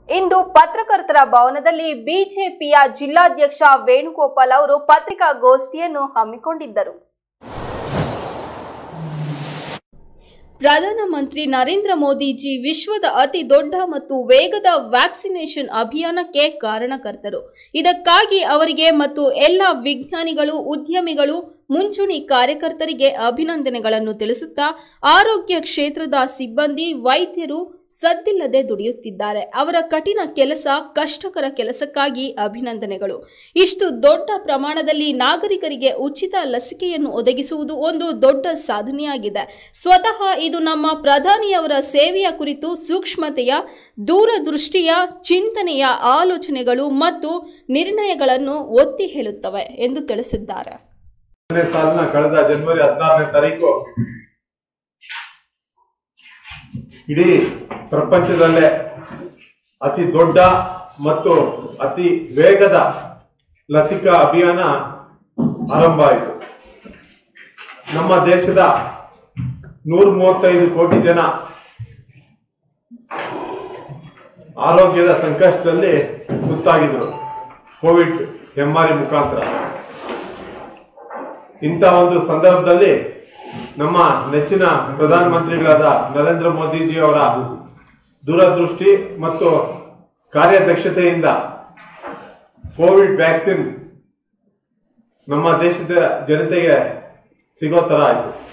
ಇಂದು ಪತ್ರಕರ್ತರ ಭವನದಲ್ಲಿ ಬಿಜೆಪಿಯ ಜಿಲ್ಲಾಧ್ಯಕ್ಷ ವೇಣುಗೋಪಾಲ್ ಅವರು ಪತ್ರಿಕಾಗೋಷ್ಠಿಯನ್ನು ಹಮ್ಮಿಕೊಂಡಿದ್ದರು ಪ್ರಧಾನಮಂತ್ರಿ ನರೇಂದ್ರ ಮೋದಿಜಿ ವಿಶ್ವದ ಅತಿ ದೊಡ್ಡ ಮತ್ತು ವೇಗದ ವ್ಯಾಕ್ಸಿನೇಷನ್ ಅಭಿಯಾನಕ್ಕೆ ಕಾರಣಕರ್ತರು ಇದಕ್ಕಾಗಿ ಅವರಿಗೆ ಮತ್ತು ಎಲ್ಲ ವಿಜ್ಞಾನಿಗಳು ಉದ್ಯಮಿಗಳು ಮುಂಚೂಣಿ ಕಾರ್ಯಕರ್ತರಿಗೆ ಅಭಿನಂದನೆಗಳನ್ನು ತಿಳಿಸುತ್ತಾ ಆರೋಗ್ಯ ಕ್ಷೇತ್ರದ ಸಿಬ್ಬಂದಿ ವೈದ್ಯರು ಸದ್ದಿಲ್ಲದೆ ದುಡಿಯುತ್ತಿದ್ದಾರೆ ಅವರ ಕಠಿಣ ಕೆಲಸ ಕಷ್ಟಕರ ಕೆಲಸಕ್ಕಾಗಿ ಅಭಿನಂದನೆಗಳು ಇಷ್ಟು ದೊಡ್ಡ ಪ್ರಮಾಣದಲ್ಲಿ ನಾಗರಿಕರಿಗೆ ಉಚಿತ ಲಸಿಕೆಯನ್ನು ಒದಗಿಸುವುದು ಒಂದು ದೊಡ್ಡ ಸಾಧನೆಯಾಗಿದೆ ಸ್ವತಃ ಇದು ನಮ್ಮ ಪ್ರಧಾನಿಯವರ ಸೇವೆಯ ಕುರಿತು ಸೂಕ್ಷ್ಮತೆಯ ದೂರದೃಷ್ಟಿಯ ಚಿಂತನೆಯ ಆಲೋಚನೆಗಳು ಮತ್ತು ನಿರ್ಣಯಗಳನ್ನು ಒತ್ತಿ ಹೇಳುತ್ತವೆ ಎಂದು ತಿಳಿಸಿದ್ದಾರೆ ಎರಡನೇ ಸಾಲಿನ ಕಳೆದ ಜನವರಿ ಹದಿನಾರನೇ ತಾರೀಕು ಇಡೀ ಪ್ರಪಂಚದಲ್ಲೇ ಅತಿ ದೊಡ್ಡ ಮತ್ತು ಅತಿ ವೇಗದ ಲಸಿಕಾ ಅಭಿಯಾನ ಆರಂಭ ಆಯಿತು ನಮ್ಮ ದೇಶದ ನೂರ ಮೂವತ್ತೈದು ಕೋಟಿ ಜನ ಆರೋಗ್ಯದ ಸಂಕಷ್ಟದಲ್ಲಿ ತುತ್ತಾಗಿದ್ರು ಕೋವಿಡ್ ಹೆಮ್ಮಾರಿ ಮುಖಾಂತರ ಇಂಥ ಒಂದು ಸಂದರ್ಭದಲ್ಲಿ ನಮ್ಮ ನೆಚ್ಚಿನ ಪ್ರಧಾನಮಂತ್ರಿಗಳಾದ ನರೇಂದ್ರ ಮೋದಿಜಿ ಅವರ ದೂರದೃಷ್ಟಿ ಮತ್ತು ಕಾರ್ಯದಕ್ಷತೆಯಿಂದ ಕೋವಿಡ್ ವ್ಯಾಕ್ಸಿನ್ ನಮ್ಮ ದೇಶದ ಜನತೆಗೆ ಸಿಗೋ ತರ ಆಯ್ತು